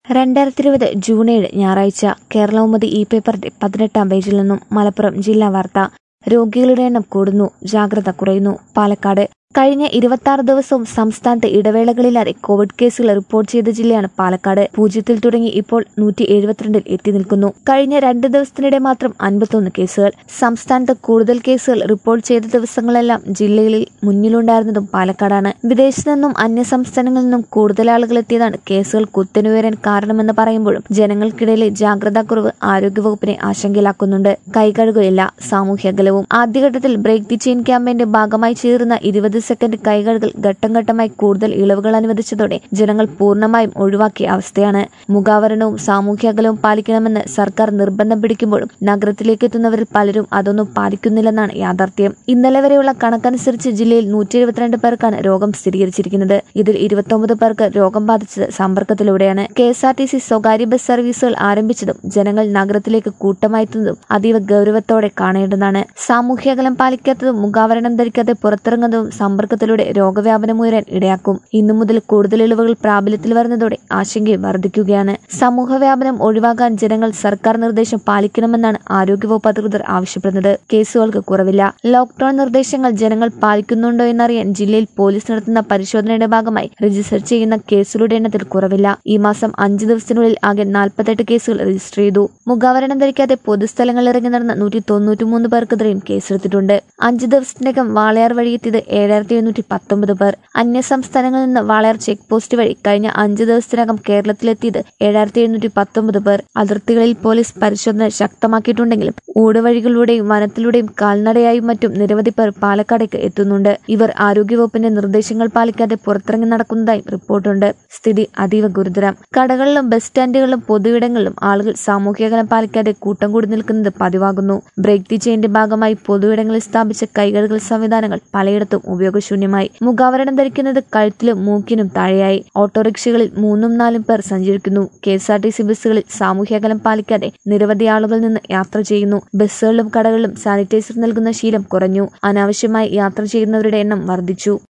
രണ്ടായിരത്തി ഇരുപത് ജൂൺ ഏഴ് ഞായറാഴ്ച കേരളൗമതി ഇ പേപ്പറിന്റെ പതിനെട്ടാം പേജിൽ നിന്നും മലപ്പുറം ജില്ലാ വാർത്ത രോഗികളുടെ എണ്ണം കൂടുന്നു ജാഗ്രത കുറയുന്നു പാലക്കാട് കഴിഞ്ഞ ഇരുപത്തി ദിവസവും സംസ്ഥാനത്ത് ഇടവേളകളില്ലാതെ കോവിഡ് കേസുകൾ റിപ്പോർട്ട് ചെയ്ത ജില്ലയാണ് പാലക്കാട് പൂജ്യത്തിൽ തുടങ്ങി ഇപ്പോൾ നൂറ്റി എഴുപത്തിരണ്ടിൽ എത്തി നിൽക്കുന്നു കഴിഞ്ഞ രണ്ട് ദിവസത്തിനിടെ മാത്രം അൻപത്തൊന്ന് കേസുകൾ സംസ്ഥാനത്ത് കൂടുതൽ കേസുകൾ റിപ്പോർട്ട് ചെയ്ത ദിവസങ്ങളെല്ലാം ജില്ലകളിൽ മുന്നിലുണ്ടായിരുന്നതും പാലക്കാടാണ് വിദേശത്തു നിന്നും അന്യ സംസ്ഥാനങ്ങളിൽ നിന്നും കൂടുതൽ ആളുകൾ എത്തിയതാണ് കേസുകൾ കുത്തനുയരാൻ കാരണമെന്ന് പറയുമ്പോഴും ജനങ്ങൾക്കിടയിലെ ജാഗ്രതാക്കുറവ് ആരോഗ്യവകുപ്പിനെ ആശങ്കയിലാക്കുന്നുണ്ട് കൈകഴുകലില്ല സാമൂഹ്യ അകലവും ആദ്യഘട്ടത്തിൽ ബ്രേക്ക് ദി ചെയിൻ ക്യാമ്പയിന്റെ ഭാഗമായി ചേർന്ന ഇരുപത് സെക്കൻഡ് കൈകഴുകൽ ഘട്ടം ഘട്ടമായി കൂടുതൽ ഇളവുകൾ അനുവദിച്ചതോടെ ജനങ്ങൾ പൂർണ്ണമായും ഒഴിവാക്കിയ അവസ്ഥയാണ് മുഖാവരണവും സാമൂഹ്യ അകലവും പാലിക്കണമെന്ന് സർക്കാർ നിർബന്ധം പിടിക്കുമ്പോഴും നഗരത്തിലേക്ക് എത്തുന്നവരിൽ പലരും അതൊന്നും പാലിക്കുന്നില്ലെന്നാണ് യാഥാർത്ഥ്യം ഇന്നലെ വരെയുള്ള കണക്കനുസരിച്ച് ജില്ലയിൽ നൂറ്റി എഴുപത്തിരണ്ട് പേർക്കാണ് രോഗം സ്ഥിരീകരിച്ചിരിക്കുന്നത് ഇതിൽ ഇരുപത്തൊമ്പത് പേർക്ക് രോഗം ബാധിച്ചത് സമ്പർക്കത്തിലൂടെയാണ് K S R T C സ്വകാര്യ ബസ് സർവീസുകൾ ആരംഭിച്ചതും ജനങ്ങൾ നഗരത്തിലേക്ക് കൂട്ടമായെത്തുന്നതും അതീവ ഗൗരവത്തോടെ കാണേണ്ടതാണ് സാമൂഹ്യ അകലം പാലിക്കാത്തതും മുഖാവരണം ധരിക്കാതെ പുറത്തിറങ്ങുന്നതും സമ്പർക്കത്തിലൂടെ രോഗവ്യാപനം ഉയരാൻ ഇടയാക്കും ഇന്നു മുതൽ കൂടുതൽ ഇളവുകൾ പ്രാബല്യത്തിൽ വരുന്നതോടെ ആശങ്കയും വർദ്ധിക്കുകയാണ് സമൂഹ വ്യാപനം ഒഴിവാക്കാൻ ജനങ്ങൾ സർക്കാർ നിർദ്ദേശം പാലിക്കണമെന്നാണ് ആരോഗ്യവകുപ്പ് അധികൃതർ ആവശ്യപ്പെടുന്നത് കേസുകൾക്ക് കുറവില്ല ലോക്ഡൌൺ നിർദ്ദേശങ്ങൾ ജനങ്ങൾ പാലിക്കുന്നുണ്ടോ എന്നറിയാൻ ജില്ലയിൽ പോലീസ് നടത്തുന്ന പരിശോധനയുടെ ഭാഗമായി രജിസ്റ്റർ ചെയ്യുന്ന കേസുകളുടെ എണ്ണത്തിൽ കുറവില്ല ഈ മാസം അഞ്ച് ദിവസത്തിനുള്ളിൽ ആകെ നാൽപ്പത്തെട്ട് കേസുകൾ രജിസ്റ്റർ ചെയ്തു മുഖാവരണം ധരിക്കാതെ പൊതുസ്ഥലങ്ങളിൽ ഇറങ്ങി നടന്ന നൂറ്റി തൊണ്ണൂറ്റിമൂന്ന് പേർക്കെതിരെയും കേസെടുത്തിട്ടുണ്ട് അഞ്ച് ദിവസത്തിനകം വാളയാർ വഴിയെത്തിയത് ഏഴായിരത്തി എഴുന്നൂറ്റി പത്തൊമ്പത് പേർ അന്യ സംസ്ഥാനങ്ങളിൽ നിന്ന് വാളയാർ ചെക്ക് പോസ്റ്റ് വഴി കഴിഞ്ഞ അഞ്ച് ദിവസത്തിനകം കേരളത്തിലെത്തിയത് ഏഴായിരത്തി എഴുന്നൂറ്റി പത്തൊമ്പത് പേർ അതിർത്തികളിൽ പോലീസ് പരിശോധന ശക്തമാക്കിയിട്ടുണ്ടെങ്കിലും ഊടുവഴികളിലൂടെയും വനത്തിലൂടെയും കാൽനടയായും മറ്റും നിരവധി പേർ പാലക്കാടേക്ക് എത്തുന്നുണ്ട് ഇവർ ആരോഗ്യവകുപ്പിന്റെ നിർദ്ദേശങ്ങൾ പാലിക്കാതെ പുറത്തിറങ്ങി നടക്കുന്നതായും റിപ്പോർട്ടുണ്ട് സ്ഥിതി അതീവ ഗുരുതരം കടകളിലും ബസ് സ്റ്റാൻഡുകളിലും പൊതുയിടങ്ങളിലും ആളുകൾ സാമൂഹ്യകലം പാലിക്കാതെ കൂട്ടം കൂടി നിൽക്കുന്നത് പതിവാകുന്നു ബ്രേക്ക് ദി ചെയിന്റെ ഭാഗമായി പൊതുയിടങ്ങളിൽ സ്ഥാപിച്ച കൈകഴുകൽ സംവിധാനങ്ങൾ പലയിടത്തും ഉപയോഗശൂന്യമായി മുഖാവരണം ധരിക്കുന്നത് കഴുത്തിലും മൂക്കിനും താഴെയായി ഓട്ടോറിക്ഷകളിൽ മൂന്നും നാലും പേർ സഞ്ചരിക്കുന്നു K S R T C ബസ്സുകളിൽ സാമൂഹ്യകലം പാലിക്കാതെ നിരവധി ആളുകൾ നിന്ന് യാത്ര ചെയ്യുന്നു ബസ്സുകളിലും കടകളിലും സാനിറ്റൈസർ നൽകുന്ന ശീലം കുറഞ്ഞു അനാവശ്യമായി യാത്ര ചെയ്യുന്നവരുടെ എണ്ണം വർദ്ധിച്ചു